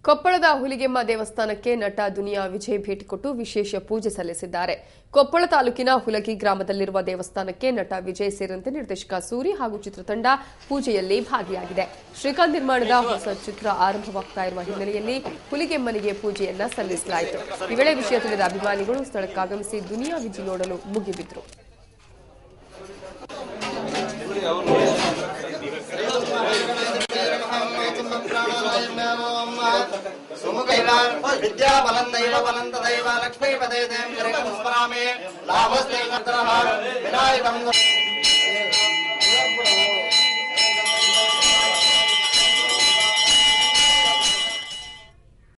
ಕೊಪ್ಪಳದ ಹುಲಿಗೆಮ್ಮ ದೇವಸ್ಥಾನಕ್ಕೆ ನಟ ದುನಿಯಾ ವಿಜಯ್ ಭೇಟಿ ಕೊಟ್ಟು ವಿಶೇಷ ಪೂಜೆ ಸಲ್ಲಿಸಿದ್ದಾರೆ ಕೊಪ್ಪಳ ತಾಲೂಕಿನ ಹುಲಗಿ ಗ್ರಾಮದಲ್ಲಿರುವ ದೇವಸ್ಥಾನಕ್ಕೆ ನಟ ವಿಜಯ್ ಸೇರಿದಂತೆ ನಿರ್ದೇಶಕ ಸೂರಿ ಹಾಗೂ ಚಿತ್ರತಂಡ ಪೂಜೆಯಲ್ಲಿ ಭಾಗಿಯಾಗಿದೆ ಶ್ರೀಕಾಂತ್ ನಿರ್ಮಾಣದ ಹೊಸ ಚಿತ್ರ ಆರಂಭವಾಗ್ತಾ ಇರುವ ಹಿನ್ನೆಲೆಯಲ್ಲಿ ಹುಲಿಗೆಮ್ಮನಿಗೆ ಪೂಜೆಯನ್ನ ಸಲ್ಲಿಸಲಾಯಿತು ಈ ವೇಳೆ ವಿಷಯ ತಿಳಿದ ಅಭಿಮಾನಿಗಳು ಸ್ಥಳಕ್ಕಾಗಮಿಸಿ ದುನಿಯಾ ವಿಜಯ್ ನೋಡಲು ಮುಗಿಬಿದ್ರು విద్యాబలం దైవ బలం తదైవ లక్ష్మీపదే దేం స్మరామి లాభస్తే వినాయకం